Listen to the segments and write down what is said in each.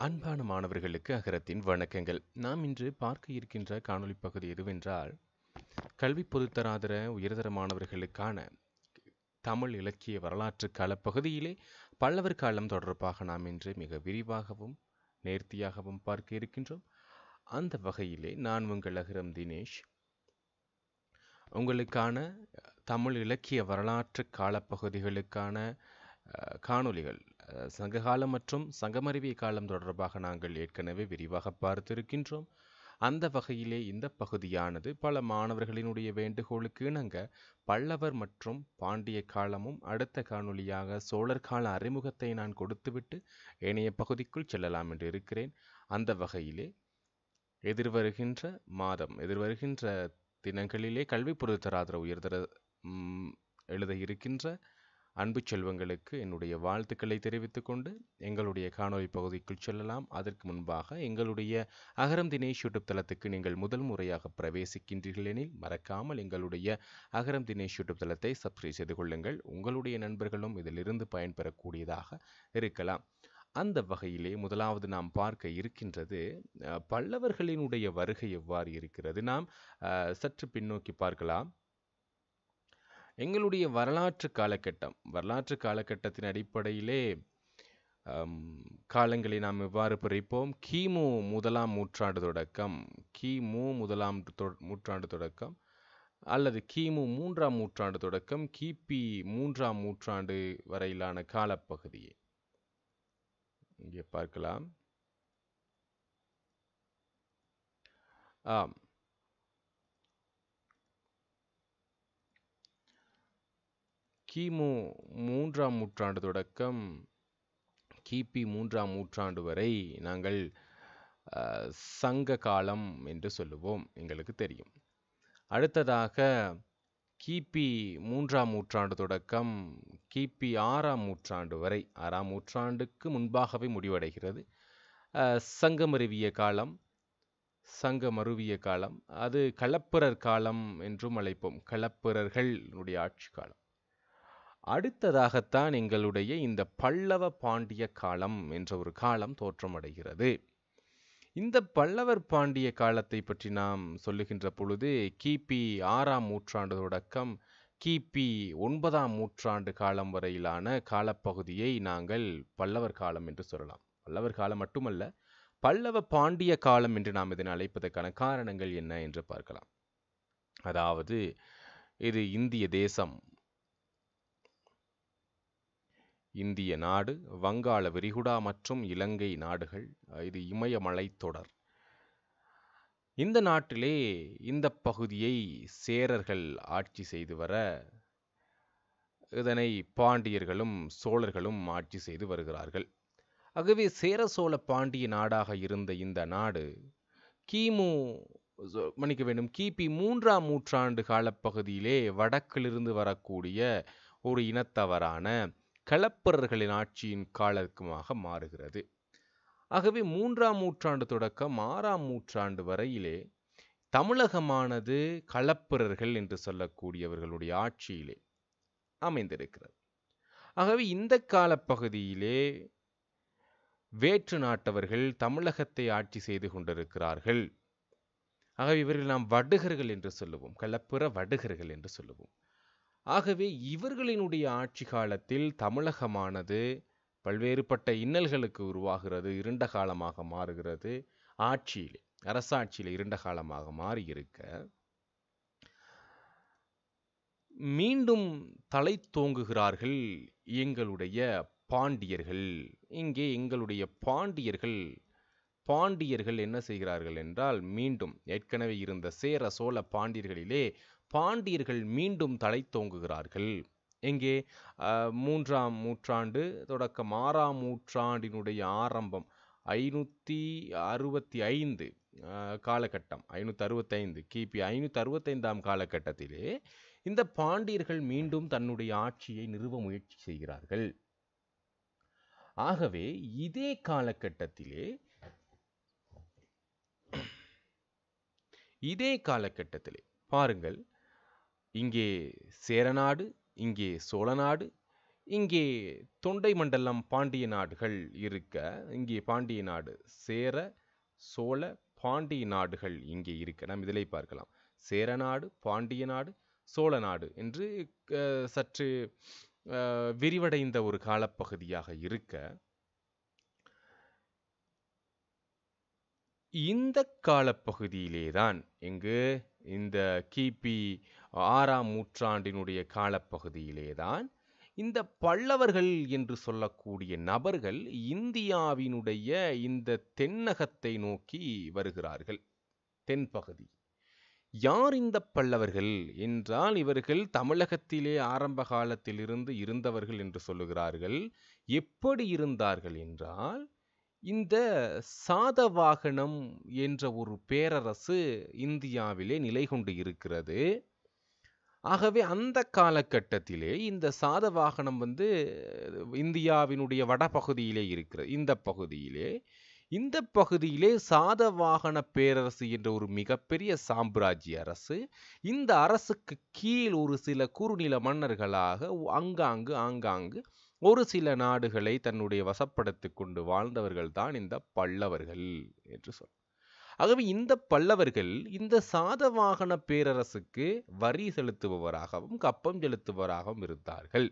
அன்பான மாணவர்களுக்கு அகரத்தின் வணக்கங்கள் நாம் இன்று பார்க்க இருக்கின்ற காணொளி பகுதி எதுவென்றால் கல்வி பொதுத்தராதர உயர்தர மாணவர்களுக்கான தமிழ் இலக்கிய வரலாற்று கால பகுதியிலே பல்லவர் காலம் தொடர்பாக நாம் இன்று மிக விரிவாகவும் நேர்த்தியாகவும் பார்க்க இருக்கின்றோம் அந்த வகையிலே நான் உங்கள் அகரம் தினேஷ் உங்களுக்கான தமிழ் இலக்கிய வரலாற்று காலப்பகுதிகளுக்கான அஹ், காணொளிகள் அஹ், சங்ககாலம் மற்றும் சங்கமறிவிய காலம் தொடர்பாக நாங்கள் ஏற்கனவே விரிவாக பார்த்திருக்கின்றோம் அந்த வகையிலே இந்த பகுதியானது பல மாணவர்களினுடைய வேண்டுகோளுக்கு இணங்க பல்லவர் மற்றும் பாண்டிய காலமும் அடுத்த காணொளியாக சோழர் கால அறிமுகத்தை நான் கொடுத்துவிட்டு ஏனைய பகுதிக்குள் செல்லலாம் என்று இருக்கிறேன் அந்த வகையிலே எதிர்வருகின்ற மாதம் எதிர்வருகின்ற தினங்களிலே கல்வி பொருத்தராதர உயர்தர ம், எழுத இருக்கின்ற அன்பு செல்வங்களுக்கு என்னுடைய வாழ்த்துக்களை தெரிவித்துக் கொண்டு எங்களுடைய காணொளி பகுதிக்குள் செல்லலாம் அதற்கு முன்பாக எங்களுடைய அகரம் தினேஷ் யூடியூப் தளத்துக்கு நீங்கள் முதல் முறையாக பிரவேசிக்கின்றீர்கள் எனில் மறக்காமல் எங்களுடைய அகரம் தினேஷ் யூடியூப் தளத்தை சப்ஸ்கிரைப் செய்து கொள்ளுங்கள் உங்களுடைய நண்பர்களும் இதிலிருந்து பயன்பெறக்கூடியதாக இருக்கலாம் அந்த வகையிலே முதலாவது நாம் பார்க்க இருக்கின்றது அஹ், பல்லவர்களினுடைய வருகை எவ்வாறு இருக்கிறது நாம் அஹ், சற்று பின்னோக்கி பார்க்கலாம் எங்களுடைய வரலாற்று காலகட்டம் வரலாற்று காலகட்டத்தின் அடிப்படையிலே அம், காலங்களை நாம் எவ்வாறு பிரிப்போம் கிமு முதலாம் நூற்றாண்டு தொடக்கம் கிமு முதலாம் தொ- நூற்றாண்டு தொடக்கம் அல்லது கிமு மூன்றாம் நூற்றாண்டு தொடக்கம் கிபி மூன்றாம் நூற்றாண்டு வரையிலான காலப்பகுதியை இங்கே பார்க்கலாம் ஆம் கிமு மூன்றாம் நூற்றாண்டு தொடக்கம் கிபி மூன்றாம் நூற்றாண்டு வரை நாங்கள் அஹ், சங்க காலம் என்று சொல்லுவோம் எங்களுக்கு தெரியும் அடுத்ததாக கிபி மூன்றாம் நூற்றாண்டு தொடக்கம் கிபி ஆறாம் நூற்றாண்டு வரை ஆறாம் நூற்றாண்டுக்கு முன்பாகவே முடிவடைகிறது அஹ், சங்கமருவிய காலம் சங்கமருவிய காலம் அது களப்பிரர் காலம் என்றும் அழைப்போம் களப்பிரர்களுடைய ஆட்சி காலம் அடுத்ததாகத்தான் எங்களுடைய இந்த பல்லவ பாண்டிய காலம் என்ற ஒரு காலம் தோற்றமடைகிறது இந்த பல்லவர் பாண்டிய காலத்தை பற்றி நாம் சொல்லுகின்ற பொழுது கிபி ஆறாம் நூற்றாண்டு தொடக்கம் கிபி ஒன்பதாம் நூற்றாண்டு காலம் வரையிலான காலப்பகுதியை நாங்கள் பல்லவர் காலம் என்று சொல்லலாம் பல்லவர் காலம் மட்டுமல்ல பல்லவ பாண்டிய காலம் என்று நாம் இதனை அழைப்பதற்கான காரணங்கள் என்ன என்று பார்க்கலாம் அதாவது இது இந்திய தேசம் இந்திய நாடு வங்காள விரிகுடா மற்றும் இலங்கை நாடுகள் அஹ் இது இமயமலைத் தொடர் இந்த நாட்டிலே இந்த பகுதியை சேரர்கள் ஆட்சி செய்து வர இதனை பாண்டியர்களும் சோழர்களும் ஆட்சி செய்து வருகிறார்கள் ஆகவே சேர சோழ பாண்டிய நாடாக இருந்த இந்த நாடு கிமு சொ- மன்னிக்க வேண்டும் கிபி மூன்றாம் நூற்றாண்டு காலப்பகுதியிலே வடக்கிலிருந்து வரக்கூடிய ஒரு இனத்தவரான களப்பிரர்களின் ஆட்சியின் காலத்துமாக மாறுகிறது ஆகவே மூன்றாம் நூற்றாண்டு தொடக்கம் ஆறாம் நூற்றாண்டு வரையிலே தமிழகமானது களப்பிரர்கள் என்று சொல்லக்கூடியவர்களுடைய ஆட்சியிலே அமைந்திருக்கிறது ஆகவே இந்த காலப்பகுதியிலே வேற்று நாட்டவர்கள் தமிழகத்தை ஆட்சி செய்து கொண்டிருக்கிறார்கள் ஆகவே இவர்கள் நாம் வடுகர்கள் என்று சொல்லுவோம் களப்பிற வடுகர்கள் என்று சொல்லுவோம் ஆகவே இவர்களினுடைய ஆட்சி காலத்தில் தமிழகமானது பல்வேறுபட்ட இன்னல்களுக்கு உருவாகிறது இருண்ட காலமாக மாறுகிறது ஆட்சியிலே அரசாட்சியிலே இருண்ட காலமாக மாறியிருக்க மீண்டும் தலை தோங்குகிறார்கள் எங்களுடைய பாண்டியர்கள் இங்கே எங்களுடைய பாண்டியர்கள் பாண்டியர்கள் என்ன செய்கிறார்கள் என்றால் மீண்டும் ஏற்கனவே இருந்த சேர சோழ பாண்டியர்களிலே பாண்டியர்கள் மீண்டும் தலை தோங்குகிறார்கள் எங்கே அஹ், மூன்றாம் நூற்றாண்டு தொடக்கம் ஆறாம் நூற்றாண்டினுடைய ஆரம்பம் ஐநூற்றி அறுபத்தி ஐந்து காலகட்டம் ஐநூற்றி அறுபத்தைந்து கிபி ஐநூற்றி அறுபத்தைந்தாம் காலகட்டத்திலே இந்த பாண்டியர்கள் மீண்டும் தன்னுடைய ஆட்சியை நிறுவ முயற்சி செய்கிறார்கள் ஆகவே இதே காலகட்டத்திலே இதே காலகட்டத்திலே பாருங்கள் இங்கே சேரநாடு இங்கே சோழநாடு இங்கே தொண்டை மண்டலம் பாண்டிய நாடுகள் இருக்க இங்கே பாண்டிய நாடு சேர சோழ பாண்டிய நாடுகள் இங்கே இருக்க நாம் இதிலே பார்க்கலாம் சேர நாடு பாண்டிய நாடு சோழ நாடு என்று அஹ், சற்று அஹ், விரிவடைந்த ஒரு காலப்பகுதியாக இருக்க இந்த காலப்பகுதியிலே தான் இங்கு இந்த கிபி ஆறாம் நூற்றாண்டினுடைய காலப்பகுதியிலே தான் இந்த பல்லவர்கள் என்று சொல்லக்கூடிய நபர்கள் இந்தியாவினுடைய இந்த தென்னகத்தை நோக்கி வருகிறார்கள் தென்பகுதி யார் இந்த பல்லவர்கள் என்றால் இவர்கள் தமிழகத்திலே ஆரம்ப காலத்திலிருந்து இருந்தவர்கள் என்று சொல்லுகிறார்கள் எப்படி இருந்தார்கள் என்றால் இந்த சாதவாகனம் என்ற ஒரு பேரரசு இந்தியாவிலே நிலை கொண்டு இருக்கிறது ஆகவே அந்த காலகட்டத்திலே இந்த சாதவாகனம் வந்து இந்தியாவினுடைய வடபகுதியிலே இருக்கிறது இந்த பகுதியிலே இந்த பகுதியிலே சாதவாகன பேரரசு என்ற ஒரு மிகப்பெரிய சாம்ராஜ்ய அரசு இந்த அரசுக்கு கீழ் ஒரு சில குறுநில மன்னர்களாக அங்காங்கு ஆங்காங்கு ஒரு சில நாடுகளை தன்னுடைய வசப்படுத்திக் கொண்டு வாழ்ந்தவர்கள் தான் இந்த பல்லவர்கள் என்று சொல் ஆகவே இந்த பல்லவர்கள் இந்த சாதவாகன பேரரசுக்கு வரி செலுத்துபவராகவும் கப்பம் செலுத்துபவராகவும் இருந்தார்கள்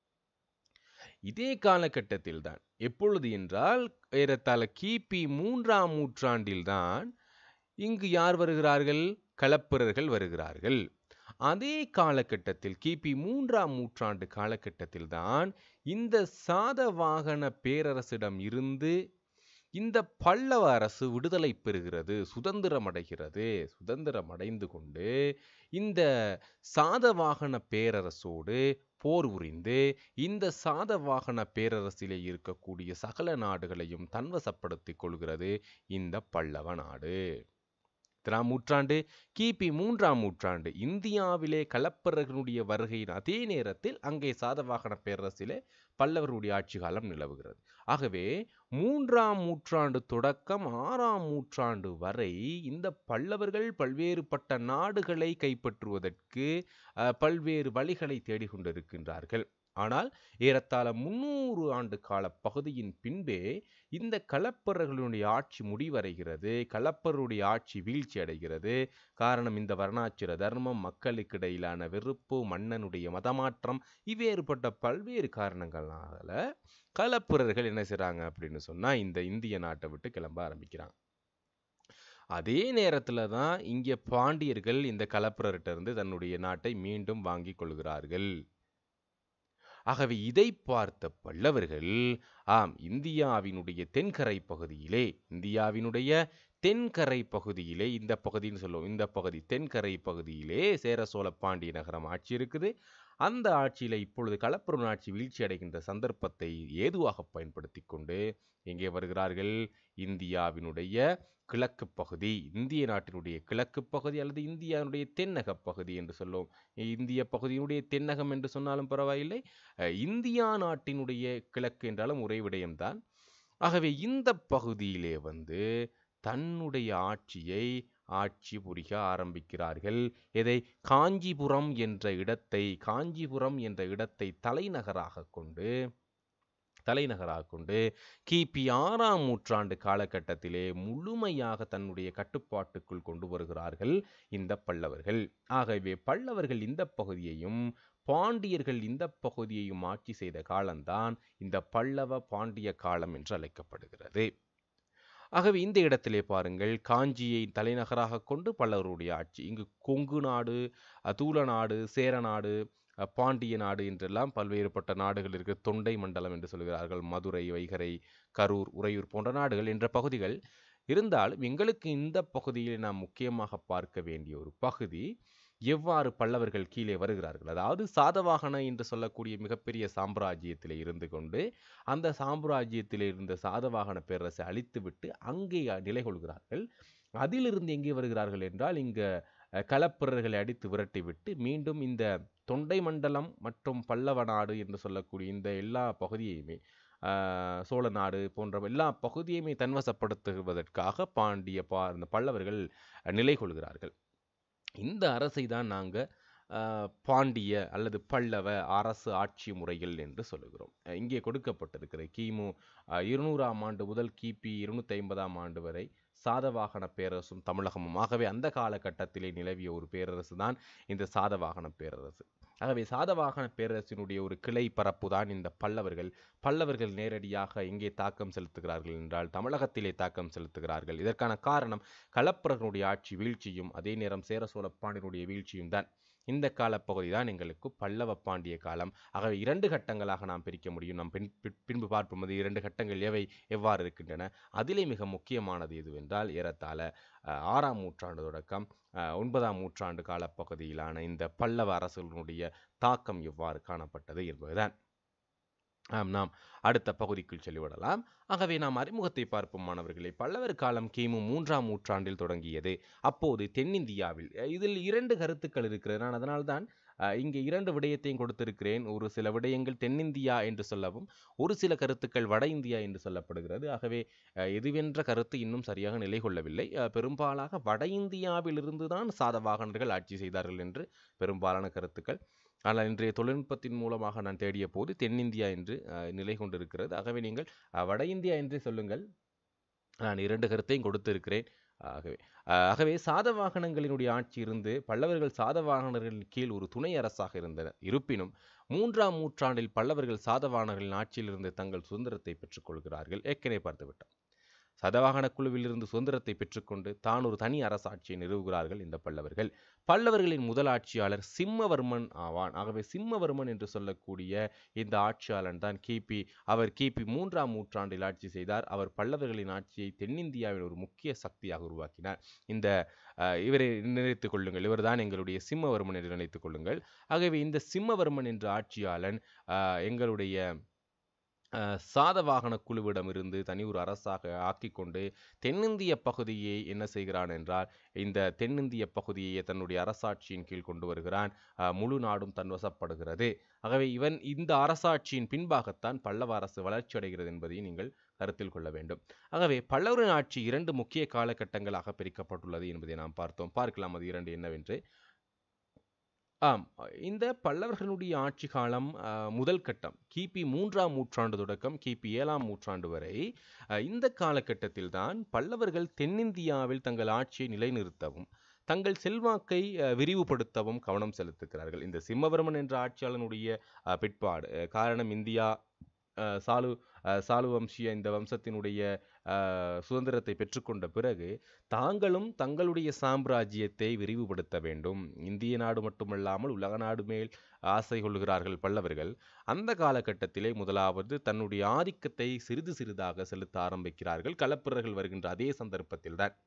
இதே காலகட்டத்தில் தான் எப்பொழுது என்றால் ஏறத்தாழ கிபி மூன்றாம் நூற்றாண்டில்தான் இங்கு யார் வருகிறார்கள் களப்பிரர்கள் வருகிறார்கள் அதே காலகட்டத்தில் கிபி மூன்றாம் நூற்றாண்டு காலகட்டத்தில் தான் இந்த சாதவாகன பேரரசிடம் இருந்து இந்த பல்லவ அரசு விடுதலை பெறுகிறது சுதந்திரம் அடைகிறது சுதந்திரம் அடைந்து கொண்டு இந்த சாதவாகன பேரரசோடு போர் புரிந்து இந்த சாதவாகன பேரரசிலே இருக்கக்கூடிய சகல நாடுகளையும் தன்வசப்படுத்திக் கொள்கிறது இந்த பல்லவ நாடு எத்தனாம் நூற்றாண்டு கிபி மூன்றாம் நூற்றாண்டு இந்தியாவிலே களப்பிரர்களுடைய வருகையின் அதே நேரத்தில் அங்கே சாதவாகன பேரரசிலே பல்லவருடைய ஆட்சி காலம் நிலவுகிறது ஆகவே மூன்றாம் நூற்றாண்டு தொடக்கம் ஆறாம் நூற்றாண்டு வரை இந்த பல்லவர்கள் பல்வேறுபட்ட நாடுகளை கைப்பற்றுவதற்கு அஹ், பல்வேறு வழிகளை தேடிக்கொண்டிருக்கின்றார்கள் ஆனால் ஏறத்தாழ முன்னூறு ஆண்டு கால பகுதியின் பின்பே இந்த களப்பரர்களுடைய ஆட்சி முடிவடைகிறது களப்பருடைய ஆட்சி வீழ்ச்சி அடைகிறது காரணம் இந்த வர்ணாச்சிர தர்மம் மக்களுக்கிடையிலான வெறுப்பு மன்னனுடைய மதமாற்றம் இவ்வேறுபட்ட பல்வேறு காரணங்களால களப்பிரர்கள் என்ன செய்றாங்க அப்படின்னு சொன்னா இந்த இந்திய நாட்டை விட்டு கிளம்ப ஆரம்பிக்கிறாங்க அதே நேரத்துல தான் இங்க பாண்டியர்கள் இந்த களப்பிரர்கிட்ட இருந்து தன்னுடைய நாட்டை மீண்டும் வாங்கிக் கொள்கிறார்கள் ஆகவே இதை பார்த்த பல்லவர்கள் ஆம் இந்தியாவினுடைய தென்கரை பகுதியிலே இந்தியாவினுடைய தென்கரை பகுதியிலே இந்த பகுதின்னு சொல்லுவோம் இந்த பகுதி தென்கரை பகுதியிலே சேர சோழ பாண்டிய நகரம் ஆட்சி இருக்குது அந்த ஆட்சியில இப்பொழுது களப்பிரன் ஆட்சி வீழ்ச்சி அடைகின்ற சந்தர்ப்பத்தை ஏதுவாக பயன்படுத்தி கொண்டு எங்கே வருகிறார்கள் இந்தியாவினுடைய கிழக்கு பகுதி இந்திய நாட்டினுடைய கிழக்கு பகுதி அல்லது இந்தியாவினுடைய தென்னக பகுதி என்று சொல்லுவோம் இந்திய பகுதியினுடைய தென்னகம் என்று சொன்னாலும் பரவாயில்லை அஹ், இந்தியா நாட்டினுடைய கிழக்கு என்றாலும் ஒரே விடயம்தான் ஆகவே இந்த பகுதியிலே வந்து தன்னுடைய ஆட்சியை ஆட்சி புரிக ஆரம்பிக்கிறார்கள் எதை காஞ்சிபுரம் என்ற இடத்தை காஞ்சிபுரம் என்ற இடத்தை தலைநகராக கொண்டு தலைநகராக கொண்டு கிபி ஆறாம் நூற்றாண்டு காலகட்டத்திலே முழுமையாக தன்னுடைய கட்டுப்பாட்டுக்குள் கொண்டு வருகிறார்கள் இந்த பல்லவர்கள் ஆகவே பல்லவர்கள் இந்த பகுதியையும் பாண்டியர்கள் இந்த பகுதியையும் ஆட்சி செய்த காலம்தான் இந்த பல்லவ பாண்டிய காலம் என்று அழைக்கப்படுகிறது ஆகவே இந்த இடத்திலே பாருங்கள் காஞ்சியை தலைநகராக கொண்டு பல்லவருடைய ஆட்சி இங்கு கொங்கு நாடு அதூல நாடு சேர நாடு அஹ், பாண்டிய நாடு என்றெல்லாம் பல்வேறுபட்ட நாடுகள் இருக்கு தொண்டை மண்டலம் என்று சொல்கிறார்கள் மதுரை வைகரை கரூர் உறையூர் போன்ற நாடுகள் என்ற பகுதிகள் இருந்தாலும் எங்களுக்கு இந்த பகுதியில் நாம் முக்கியமாக பார்க்க வேண்டிய ஒரு பகுதி எவ்வாறு பல்லவர்கள் கீழே வருகிறார்கள் அதாவது சாதவாகன என்று சொல்லக்கூடிய மிகப்பெரிய சாம்ராஜ்யத்திலே இருந்து கொண்டு அந்த சாம்ராஜ்யத்திலே இருந்த சாதவாகன பேரரசை அழித்துவிட்டு அங்கே நிலை கொள்கிறார்கள் அதிலிருந்து எங்கே வருகிறார்கள் என்றால் இங்க அஹ், களப்பிரர்களை அடித்து விரட்டிவிட்டு மீண்டும் இந்த தொண்டை மண்டலம் மற்றும் பல்லவ நாடு என்று சொல்லக்கூடிய இந்த எல்லா பகுதியையுமே ஆஹ், சோழ நாடு போன்ற எல்லா பகுதியுமே தன்வசப்படுத்துவதற்காக பாண்டிய பா இந்த பல்லவர்கள் அஹ், நிலை கொள்கிறார்கள் இந்த அரசை தான் நாங்கள் அஹ், பாண்டிய அல்லது பல்லவ அரசு ஆட்சி முறைகள் என்று சொல்லுகிறோம் அஹ், இங்கே கொடுக்கப்பட்டிருக்கிற கிமு அஹ், இருநூறாம் ஆண்டு முதல் கிபி இருநூத்தி ஐம்பதாம் ஆண்டு வரை சாதவாகன பேரரசும் தமிழகமும் ஆகவே அந்த காலகட்டத்திலே நிலவிய ஒரு பேரரசு தான் இந்த சாதவாகன பேரரசு ஆகவே சாதவாகன பேரரசினுடைய ஒரு கிளை பரப்பு தான் இந்த பல்லவர்கள் பல்லவர்கள் நேரடியாக எங்கே தாக்கம் செலுத்துகிறார்கள் என்றால் தமிழகத்திலே தாக்கம் செலுத்துகிறார்கள் இதற்கான காரணம் களப்பிரர்களுடைய ஆட்சி வீழ்ச்சியும் அதே நேரம் சேர சோழ பாண்டியனுடைய வீழ்ச்சியும் தான் இந்த காலப்பகுதி தான் எங்களுக்கு பல்லவ பாண்டிய காலம் ஆகவே இரண்டு கட்டங்களாக நாம் பிரிக்க முடியும் நாம் பின் பின்- பின்பு பார்ப்போம் அது இரண்டு கட்டங்கள் எவை எவ்வாறு இருக்கின்றன அதிலே மிக முக்கியமானது எதுவென்றால் ஏறத்தாழ அஹ், ஆறாம் நூற்றாண்டு தொடக்கம் அஹ், ஒன்பதாம் நூற்றாண்டு காலப்பகுதியிலான இந்த பல்லவ அரசுகளுடைய தாக்கம் எவ்வாறு காணப்பட்டது என்பதுதான் ஆம் நாம் அடுத்த பகுதிக்குள் செல்லிவிடலாம் ஆகவே நாம் அறிமுகத்தை பார்ப்போம் மாணவர்களே பல்லவர் காலம் கிமு மூன்றாம் நூற்றாண்டில் தொடங்கியது அப்போது தென்னிந்தியாவில் அஹ், இதில் இரண்டு கருத்துக்கள் இருக்கிறது நான் அதனால்தான் அஹ், இங்கே இரண்டு விடயத்தையும் கொடுத்திருக்கிறேன் ஒரு சில விடயங்கள் தென்னிந்தியா என்று சொல்லவும் ஒரு சில கருத்துக்கள் வட இந்தியா என்று சொல்லப்படுகிறது ஆகவே அஹ், எதுவென்ற கருத்து இன்னும் சரியாக நிலை கொள்ளவில்லை அஹ், பெரும்பாலாக வட இந்தியாவிலிருந்து தான் சாதவாகனர்கள் ஆட்சி செய்தார்கள் என்று பெரும்பாலான கருத்துக்கள் ஆனால் இன்றைய தொழில்நுட்பத்தின் மூலமாக நான் தேடிய போது தென்னிந்தியா என்று அஹ், நிலை கொண்டிருக்கிறது ஆகவே நீங்கள் அஹ், வட இந்தியா என்றே சொல்லுங்கள் நான் இரண்டு கருத்தையும் கொடுத்திருக்கிறேன் ஆகவே அஹ், ஆகவே சாதவாகனங்களினுடைய ஆட்சி இருந்து பல்லவர்கள் சாதவாகனர்களின் கீழ் ஒரு துணை அரசாக இருந்தனர் இருப்பினும் மூன்றாம் நூற்றாண்டில் பல்லவர்கள் சாதவாகனர்களின் ஆட்சியிலிருந்து தங்கள் சுதந்திரத்தை பெற்றுக்கொள்கிறார்கள் ஏற்கனவே பார்த்துவிட்டோம் சதவாகன குழுவிலிருந்து சுதந்திரத்தை பெற்றுக்கொண்டு தான் ஒரு தனி அரசாட்சியை நிறுவுகிறார்கள் இந்த பல்லவர்கள் பல்லவர்களின் முதல் ஆட்சியாளர் சிம்மவர்மன் ஆவான் ஆகவே சிம்மவர்மன் என்று சொல்லக்கூடிய இந்த ஆட்சியாளன் தான் கிபி அவர் கிபி மூன்றாம் நூற்றாண்டில் ஆட்சி செய்தார் அவர் பல்லவர்களின் ஆட்சியை தென்னிந்தியாவின் ஒரு முக்கிய சக்தியாக உருவாக்கினார் இந்த அஹ், இவரை நினைத்துக் கொள்ளுங்கள் இவர்தான் எங்களுடைய சிம்மவர்மன் என்று நினைத்துக் கொள்ளுங்கள் ஆகவே இந்த சிம்மவர்மன் என்ற ஆட்சியாளன் அஹ், எங்களுடைய அஹ், சாதவாகன குழுவிடமிருந்து தனி ஒரு அரசாக ஆக்கிக்கொண்டு தென்னிந்திய பகுதியை என்ன செய்கிறான் என்றால் இந்த தென்னிந்திய பகுதியை தன்னுடைய அரசாட்சியின் கீழ் கொண்டு வருகிறான் அஹ், முழு நாடும் தன்வசப்படுகிறது ஆகவே இவன் இந்த அரசாட்சியின் பின்பாகத்தான் பல்லவ அரசு வளர்ச்சி அடைகிறது என்பதை நீங்கள் கருத்தில் கொள்ள வேண்டும் ஆகவே பல்லவரின் ஆட்சி இரண்டு முக்கிய காலகட்டங்களாக பிரிக்கப்பட்டுள்ளது என்பதை நாம் பார்த்தோம் பார்க்கலாம் அது இரண்டு என்னவென்று ஆம் இந்த பல்லவர்களுடைய ஆட்சி காலம் அஹ், முதல் கட்டம் கிபி மூன்றாம் நூற்றாண்டு தொடக்கம் கிபி ஏழாம் நூற்றாண்டு வரை அஹ், இந்த காலகட்டத்தில் தான் பல்லவர்கள் தென்னிந்தியாவில் தங்கள் ஆட்சியை நிலைநிறுத்தவும் தங்கள் செல்வாக்கை அஹ், விரிவுபடுத்தவும் கவனம் செலுத்துகிறார்கள் இந்த சிம்மவர்மன் என்ற ஆட்சியாளனுடைய அஹ், பிற்பாடு அஹ், காரணம் இந்தியா அஹ், சாலு அஹ், சாலு வம்சிய இந்த வம்சத்தினுடைய அஹ், சுதந்திரத்தை பெற்றுக்கொண்ட பிறகு தாங்களும் தங்களுடைய சாம்ராஜ்யத்தை விரிவுபடுத்த வேண்டும் இந்திய நாடு மட்டுமல்லாமல் உலக நாடு மேல் ஆசை கொள்கிறார்கள் பல்லவர்கள் அந்த காலகட்டத்திலே முதலாவது தன்னுடைய ஆதிக்கத்தை சிறிது சிறிதாக செலுத்த ஆரம்பிக்கிறார்கள் களப்பிரர்கள் வருகின்ற அதே சந்தர்ப்பத்தில் தான்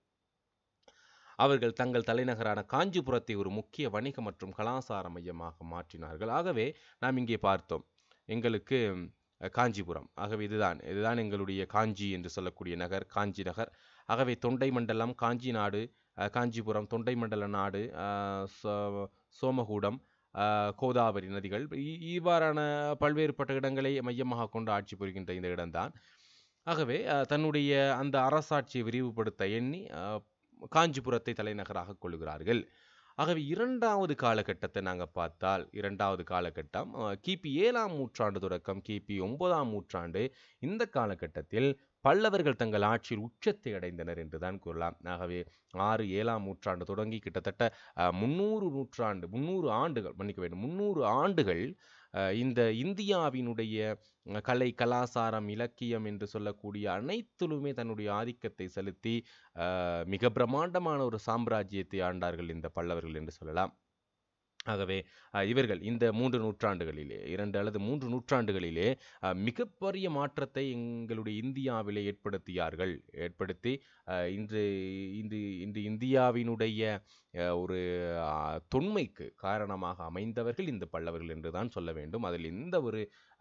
அவர்கள் தங்கள் தலைநகரான காஞ்சிபுரத்தை ஒரு முக்கிய வணிக மற்றும் கலாசார மையமாக மாற்றினார்கள் ஆகவே நாம் இங்கே பார்த்தோம் எங்களுக்கு அஹ், காஞ்சிபுரம் ஆகவே இதுதான் இதுதான் எங்களுடைய காஞ்சி என்று சொல்லக்கூடிய நகர் காஞ்சி நகர் ஆகவே தொண்டை மண்டலம் காஞ்சி நாடு அஹ், காஞ்சிபுரம் தொண்டை மண்டல நாடு அஹ், சோ- சோமகூடம் அஹ், கோதாவரி நதிகள் இ- இவ்வாறான பல்வேறுபட்ட இடங்களை மையமாக கொண்டு ஆட்சி புரிகின்ற இந்த இடம்தான் ஆகவே அஹ், தன்னுடைய அந்த அரசாட்சியை விரிவுபடுத்த எண்ணி அஹ், காஞ்சிபுரத்தை தலைநகராக கொள்கிறார்கள் ஆகவே இரண்டாவது காலகட்டத்தை நாங்கள் பார்த்தால் இரண்டாவது காலகட்டம் அஹ், கிபி ஏழாம் நூற்றாண்டு தொடக்கம் கிபி ஒன்பதாம் நூற்றாண்டு இந்த காலகட்டத்தில் பல்லவர்கள் தங்கள் ஆட்சியில் உச்சத்தை அடைந்தனர் என்றுதான் கூறலாம் ஆகவே ஆறு ஏழாம் நூற்றாண்டு தொடங்கி கிட்டத்தட்ட அஹ், முந்நூறு நூற்றாண்டு முந்நூறு ஆண்டுகள் மன்னிக்க வேண்டும் முந்நூறு ஆண்டுகள் அஹ், இந்த இந்தியாவினுடைய அஹ், கலை கலாசாரம் இலக்கியம் என்று சொல்லக்கூடிய அனைத்திலுமே தன்னுடைய ஆதிக்கத்தை செலுத்தி அஹ், மிக பிரம்மாண்டமான ஒரு சாம்ராஜ்யத்தை ஆண்டார்கள் இந்த பல்லவர்கள் என்று சொல்லலாம் ஆகவே அஹ், இவர்கள் இந்த மூன்று நூற்றாண்டுகளிலே இரண்டு அல்லது மூன்று நூற்றாண்டுகளிலே அஹ், மிகப்பெரிய மாற்றத்தை எங்களுடைய இந்தியாவிலே ஏற்படுத்தியார்கள் ஏற்படுத்தி அஹ், இன்று இன்று இன்று இந்தியாவினுடைய அஹ், ஒரு அஹ், தொன்மைக்கு காரணமாக அமைந்தவர்கள் இந்த பல்லவர்கள் என்று தான் சொல்ல வேண்டும் அதில் எந்த ஒரு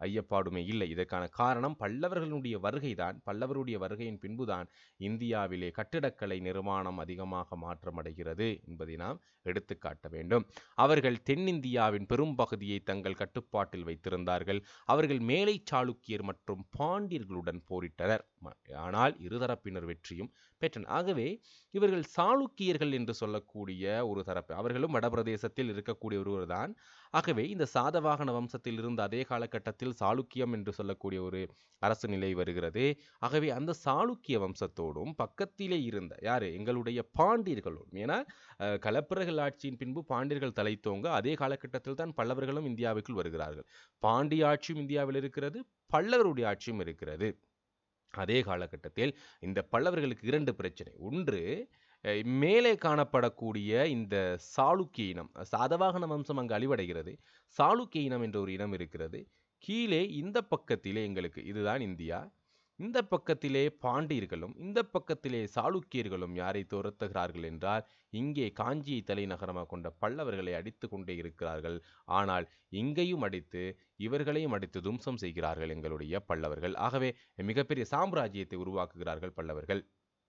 ஐயப்பாடுமே இல்லை இதற்கான காரணம் பல்லவர்களுடைய வருகைதான் பல்லவருடைய வருகையின் பின்புதான் இந்தியாவிலே கட்டிடக்கலை நிர்மாணம் அதிகமாக மாற்றமடைகிறது என்பதை நாம் எடுத்துக்காட்ட வேண்டும் அவர்கள் தென்னிந்தியாவின் பெரும் பகுதியை தங்கள் கட்டுப்பாட்டில் வைத்திருந்தார்கள் அவர்கள் மேலை சாளுக்கியர் மற்றும் பாண்டியர்களுடன் போரிட்டனர் ம- ஆனால் இருதரப்பினர் வெற்றியும் பெற்றனர் ஆகவே இவர்கள் சாளுக்கியர்கள் என்று சொல்லக்கூடிய ஒரு தரப்பு அவர்களும் வடபிரதேசத்தில் இருக்கக்கூடிய ஒருவர்தான் ஆகவே இந்த சாதவாகன வம்சத்தில் இருந்த அதே காலகட்டத்தில் சாளுக்கியம் என்று சொல்லக்கூடிய ஒரு அரசு நிலை வருகிறது ஆகவே அந்த சாளுக்கிய வம்சத்தோடும் பக்கத்திலே இருந்த யாரு எங்களுடைய பாண்டியர்களோடும் ஏன்னா அஹ், களப்பிரர்கள் ஆட்சியின் பின்பு பாண்டியர்கள் தலைத்தோங்க அதே காலகட்டத்தில் தான் பல்லவர்களும் இந்தியாவுக்குள் வருகிறார்கள் பாண்டிய ஆட்சியும் இந்தியாவில் இருக்கிறது பல்லவருடைய ஆட்சியும் இருக்கிறது அதே காலகட்டத்தில் இந்த பல்லவர்களுக்கு இரண்டு பிரச்சனை ஒன்று அஹ், மேலே காணப்படக்கூடிய இந்த சாளுக்கிய இனம் சாதவாகன வம்சம் அங்கு அழிவடைகிறது சாளுக்கிய இனம் என்ற ஒரு இனம் இருக்கிறது கீழே இந்த பக்கத்திலே எங்களுக்கு இதுதான் இந்தியா இந்த பக்கத்திலே பாண்டியர்களும் இந்த பக்கத்திலே சாளுக்கியர்களும் யாரை துரத்துகிறார்கள் என்றால் இங்கே காஞ்சியை தலைநகரமாக கொண்ட பல்லவர்களை அடித்து கொண்டே இருக்கிறார்கள் ஆனால் இங்கேயும் அடித்து இவர்களையும் அடித்து தும்சம் செய்கிறார்கள் எங்களுடைய பல்லவர்கள் ஆகவே மிகப்பெரிய சாம்ராஜ்யத்தை உருவாக்குகிறார்கள் பல்லவர்கள்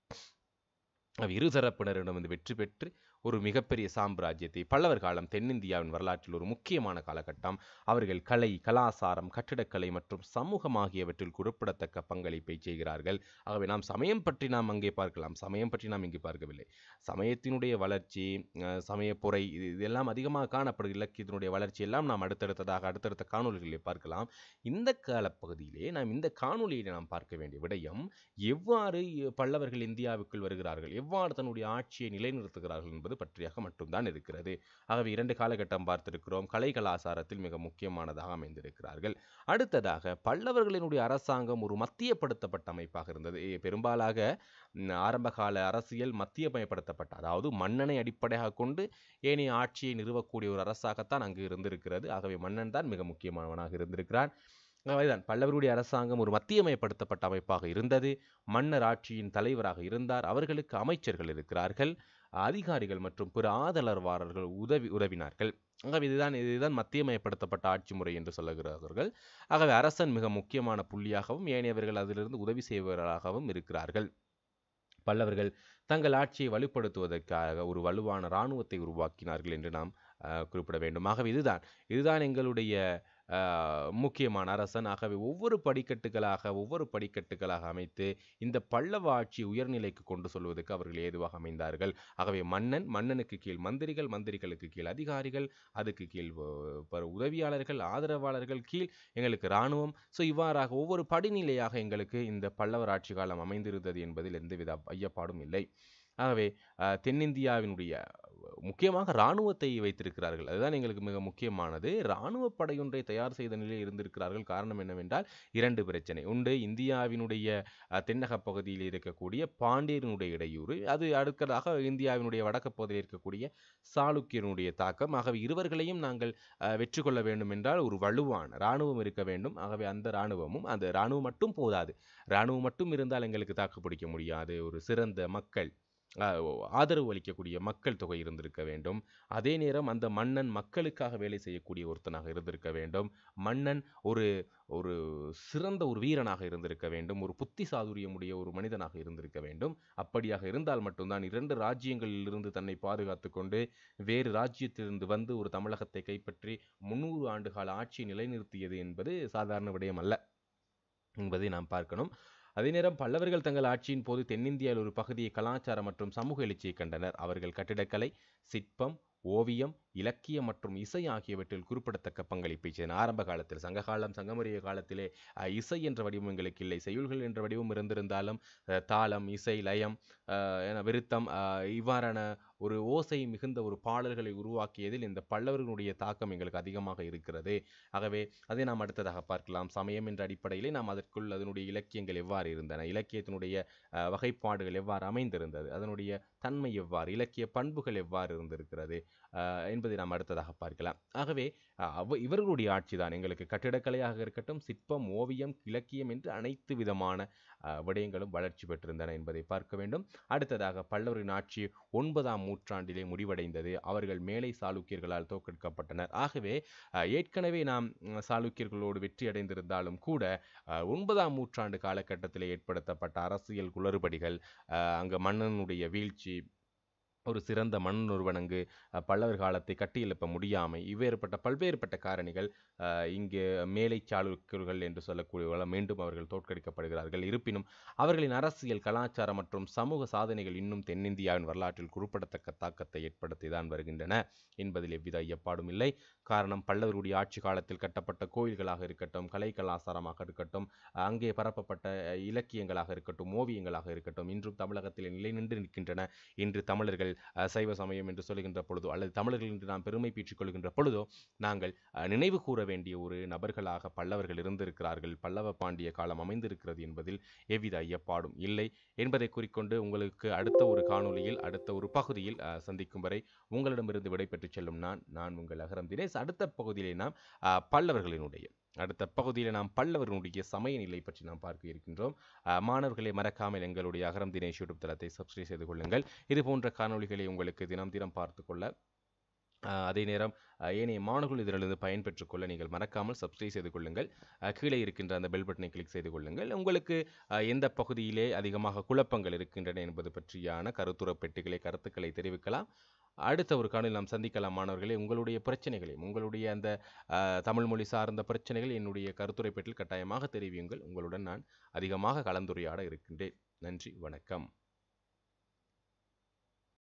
அவ் இருதரப்பினரிடம் வந்து வெற்றி பெற்று ஒரு மிகப்பெரிய சாம்ராஜ்யத்தை பல்லவர் காலம் தென்னிந்தியாவின் வரலாற்றில் ஒரு முக்கியமான காலகட்டம் அவர்கள் கலை கலாசாரம் கட்டிடக்கலை மற்றும் சமூகம் ஆகியவற்றில் குறிப்பிடத்தக்க பங்களிப்பை செய்கிறார்கள் ஆகவே நாம் சமயம் பற்றி நாம் அங்கே பார்க்கலாம் சமயம் பற்றி நாம் இங்கே பார்க்கவில்லை சமயத்தினுடைய வளர்ச்சி அஹ், சமயப்புரை இது இதெல்லாம் அதிகமாக காணப்படுகிற இலக்கியத்தினுடைய வளர்ச்சி எல்லாம் நாம் அடுத்தடுத்ததாக அடுத்தடுத்த காணொளிகளில் பார்க்கலாம் இந்த காலப்பகுதியிலே நாம் இந்த காணொளியை நாம் பார்க்க வேண்டிய விடயம் எவ்வாறு இ- பல்லவர்கள் இந்தியாவுக்குள் வருகிறார்கள் எவ்வாறு தன்னுடைய ஆட்சியை நிலைநிறுத்துகிறார்கள் என்பது பற்றியாக மட்டும்தான் இருக்கிறது ஆகவே இரண்டு காலகட்டம் பார்த்திருக்கிறோம் கலை கலாசாரத்தில் மிக முக்கியமானதாக அமைந்திருக்கிறார்கள் அடுத்ததாக பல்லவர்களினுடைய அரசாங்கம் ஒரு மத்தியப்படுத்தப்பட்ட அமைப்பாக இருந்தது எ, பெரும்பாலாக ம், ஆரம்பகால அரசியல் மத்தியமயப்படுத்தப்பட்ட அதாவது மன்னனை அடிப்படையாக கொண்டு ஏனைய ஆட்சியை நிறுவக்கூடிய ஒரு அரசாகத்தான் அங்கு இருந்திருக்கிறது ஆகவே மன்னன் தான் மிக முக்கியமானவனாக இருந்திருக்கிறான் அதுதான் பல்லவருடைய அரசாங்கம் ஒரு மத்தியமயப்படுத்தப்பட்ட அமைப்பாக இருந்தது மன்னர் ஆட்சியின் தலைவராக இருந்தார் அவர்களுக்கு அமைச்சர்கள் இருக்கிறார்கள் அதிகாரிகள் மற்றும் பிற ஆதரவாளர்கள் உதவி உதவினார்கள் ஆகவே இதுதான் இதுதான் மத்தியமயப்படுத்தப்பட்ட ஆட்சி முறை என்று சொல்லுகிறார்கள் ஆகவே அரசன் மிக முக்கியமான புள்ளியாகவும் ஏனையவர்கள் அதிலிருந்து உதவி செய்பவர்களாகவும் இருக்கிறார்கள் பல்லவர்கள் தங்கள் ஆட்சியை வலுப்படுத்துவதற்காக ஒரு வலுவான இராணுவத்தை உருவாக்கினார்கள் என்று நாம் அஹ், குறிப்பிட வேண்டும் ஆகவே இதுதான் இதுதான் எங்களுடைய அஹ், முக்கியமான அரசன் ஆகவே ஒவ்வொரு படிக்கட்டுகளாக ஒவ்வொரு படிக்கட்டுகளாக அமைத்து இந்த பல்லவ ஆட்சி உயர்நிலைக்கு கொண்டு செல்வதற்கு அவர்கள் ஏதுவாக அமைந்தார்கள் ஆகவே மன்னன் மன்னனுக்கு கீழ் மந்திரிகள் மந்திரிகளுக்கு கீழ் அதிகாரிகள் அதுக்கு கீழ் வ- ப- உதவியாளர்கள் ஆதரவாளர்கள் கீழ் எங்களுக்கு இராணுவம் ஸோ இவ்வாறாக ஒவ்வொரு படிநிலையாக எங்களுக்கு இந்த பல்லவர் ஆட்சி காலம் அமைந்திருந்தது என்பதில் எந்தவித ஐயப்பாடும் இல்லை ஆகவே அஹ், தென்னிந்தியாவினுடைய முக்கியமாக இராணுவத்தை வைத்திருக்கிறார்கள் அதுதான் எங்களுக்கு மிக முக்கியமானது இராணுவ படையொன்றை தயார் செய்த நிலையில் இருந்திருக்கிறார்கள் காரணம் என்னவென்றால் இரண்டு பிரச்சனை உண்டு இந்தியாவினுடைய அஹ், தென்னகப் பகுதியில் இருக்கக்கூடிய பாண்டியனுடைய இடையூறு அது அடுத்ததாக இந்தியாவினுடைய வடக்கு பகுதியில் இருக்கக்கூடிய சாளுக்கியனுடைய தாக்கம் ஆகவே இருவர்களையும் நாங்கள் அஹ், வெற்றி கொள்ள வேண்டும் என்றால் ஒரு வலுவான இராணுவம் இருக்க வேண்டும் ஆகவே அந்த இராணுவமும் அந்த இராணுவம் மட்டும் போதாது இராணுவம் மட்டும் இருந்தால் எங்களுக்கு தாக்கு பிடிக்க முடியாது ஒரு சிறந்த மக்கள் அஹ், ஆதரவு அளிக்கக்கூடிய மக்கள் தொகை இருந்திருக்க வேண்டும் அதே நேரம் அந்த மன்னன் மக்களுக்காக வேலை செய்யக்கூடிய ஒருத்தனாக இருந்திருக்க வேண்டும் மன்னன் ஒரு ஒரு சிறந்த ஒரு வீரனாக இருந்திருக்க வேண்டும் ஒரு புத்தி சாதுரியமுடைய ஒரு மனிதனாக இருந்திருக்க வேண்டும் அப்படியாக இருந்தால் மட்டும்தான் இரண்டு ராஜ்யங்களில் இருந்து தன்னை பாதுகாத்து கொண்டு வேறு ராஜ்யத்திலிருந்து வந்து ஒரு தமிழகத்தை கைப்பற்றி முன்னூறு ஆண்டுகால ஆட்சியை நிலைநிறுத்தியது என்பது சாதாரண விடயம் அல்ல என்பதை நாம் பார்க்கணும் அதே நேரம் பல்லவர்கள் தங்கள் ஆட்சியின் போது தென்னிந்தியாவில் ஒரு பகுதியை கலாச்சார மற்றும் சமூக எழுச்சியை கண்டனர் அவர்கள் கட்டிடக்கலை சிற்பம் ஓவியம் இலக்கியம் மற்றும் இசை ஆகியவற்றில் குறிப்பிடத்தக்க பங்களிப்பை செய்தனர் ஆரம்ப காலத்தில் சங்ககாலம் சங்கமரிய காலத்திலே அஹ், இசை என்ற வடிவம் எங்களுக்கு இல்லை செய்யுள்கள் என்ற வடிவம் இருந்திருந்தாலும் அஹ், தாளம் இசை லயம் அஹ், என விருத்தம் அஹ், இவ்வாறான ஒரு ஓசை மிகுந்த ஒரு பாடல்களை உருவாக்கியதில் இந்த பல்லவர்களுடைய தாக்கம் எங்களுக்கு அதிகமாக இருக்கிறது ஆகவே அதை நாம் அடுத்ததாக பார்க்கலாம் சமயம் என்ற அடிப்படையிலே நாம் அதற்குள் அதனுடைய இலக்கியங்கள் எவ்வாறு இருந்தன இலக்கியத்தினுடைய அஹ், வகைப்பாடுகள் எவ்வாறு அமைந்திருந்தது அதனுடைய தன்மை எவ்வாறு இலக்கிய பண்புகள் எவ்வாறு இருந்திருக்கிறது அஹ், என்பது என்பதை நாம் அடுத்ததாக பார்க்கலாம் ஆகவே அஹ், அவ இவர்களுடைய ஆட்சி தான் எங்களுக்கு கட்டிடக்கலையாக இருக்கட்டும் சிற்பம் ஓவியம் இலக்கியம் என்று அனைத்து விதமான அஹ், விடயங்களும் வளர்ச்சி பெற்றிருந்தன என்பதை பார்க்க வேண்டும் அடுத்ததாக பல்லவரின் ஆட்சி ஒன்பதாம் நூற்றாண்டிலே முடிவடைந்தது அவர்கள் மேலை சாளுக்கியர்களால் தோற்கடிக்கப்பட்டனர் ஆகவே அஹ், ஏற்கனவே நாம் ம், சாளுக்கியர்களோடு வெற்றி அடைந்திருந்தாலும் கூட அஹ், ஒன்பதாம் நூற்றாண்டு காலகட்டத்தில் ஏற்படுத்தப்பட்ட அரசியல் குளறுபடிகள் அஹ், அங்கு மன்னனுடைய வீழ்ச்சி ஒரு சிறந்த மன்னன் ஒருவன் அங்கு அஹ், பல்லவர் காலத்தை கட்டியெழுப்ப முடியாமை இவ்வேறுபட்ட பல்வேறுபட்ட காரணிகள் அஹ், இங்கு மேலை சாளுக்கியர்கள் என்று சொல்லக்கூடியவர்கள் மீண்டும் அவர்கள் தோற்கடிக்கப்படுகிறார்கள் இருப்பினும் அவர்களின் அரசியல் கலாச்சாரம் மற்றும் சமூக சாதனைகள் இன்னும் தென்னிந்தியாவின் வரலாற்றில் குறிப்பிடத்தக்க தாக்கத்தை ஏற்படுத்தி தான் வருகின்றன என்பதில் எவ்வித ஐயப்பாடும் இல்லை காரணம் பல்லவருடைய ஆட்சி காலத்தில் கட்டப்பட்ட கோயில்களாக இருக்கட்டும் கலை கலாச்சாரமாக இருக்கட்டும் அங்கே பரப்பப்பட்ட அஹ், இலக்கியங்களாக இருக்கட்டும் ஓவியங்களாக இருக்கட்டும் இன்றும் தமிழகத்தில் நிலை நின்று நிற்கின்றன இன்று தமிழர்கள் அஹ், சைவ சமயம் என்று சொல்லுகின்ற பொழுதோ அல்லது தமிழர்கள் என்று நாம் பெருமை பீற்றிக் கொள்கின்ற பொழுதோ நாங்கள் அஹ், நினைவு கூற வேண்டிய ஒரு நபர்களாக பல்லவர்கள் இருந்திருக்கிறார்கள் பல்லவ பாண்டிய காலம் அமைந்திருக்கிறது என்பதில் எவ்வித ஐயப்பாடும் இல்லை என்பதை குறிக்கொண்டு உங்களுக்கு அடுத்த ஒரு காணொளியில் அடுத்த ஒரு பகுதியில் அஹ், சந்திக்கும் வரை உங்களிடமிருந்து விடைபெற்று செல்லும் நான் நான் உங்கள் அகரம் தினேஷ் அடுத்த பகுதியிலே நாம் அஹ், பல்லவர்களினுடைய அடுத்த பகுதியில் நாம் பல்லவர்களுடைய சமய நிலை பற்றி நாம் பார்க்க இருக்கின்றோம் அஹ், மாணவர்களை மறக்காமல் எங்களுடைய அகரம் தினேஷ் யூடியூப் தளத்தை சப்ஸ்கிரைப் செய்து கொள்ளுங்கள் இது போன்ற காணொளிகளை உங்களுக்கு தினம் தினம் பார்த்து கொள்ள அஹ், அதே நேரம் அஹ், ஏனைய மாணவர்கள் இதிலிருந்து பயன்பெற்றுக் கொள்ள நீங்கள் மறக்காமல் சப்ஸ்கிரைப் செய்து கொள்ளுங்கள் அஹ், கீழே இருக்கின்ற அந்த பெல் பட்டனை கிளிக் செய்து கொள்ளுங்கள் உங்களுக்கு அஹ், எந்த பகுதியிலே அதிகமாக குழப்பங்கள் இருக்கின்றன என்பது பற்றியான கருத்துர பெட்டிகளை கருத்துக்களை தெரிவிக்கலாம் அடுத்த ஒரு காணொலியில் நாம் சந்திக்கலாம் மாணவர்களே உங்களுடைய பிரச்சனைகளையும் உங்களுடைய அந்த அஹ், தமிழ் மொழி சார்ந்த பிரச்சனைகள் என்னுடைய கருத்துரை பெட்டில் கட்டாயமாக தெரிவியுங்கள் உங்களுடன் நான் அதிகமாக கலந்துரையாட இருக்கின்றேன் நன்றி வணக்கம்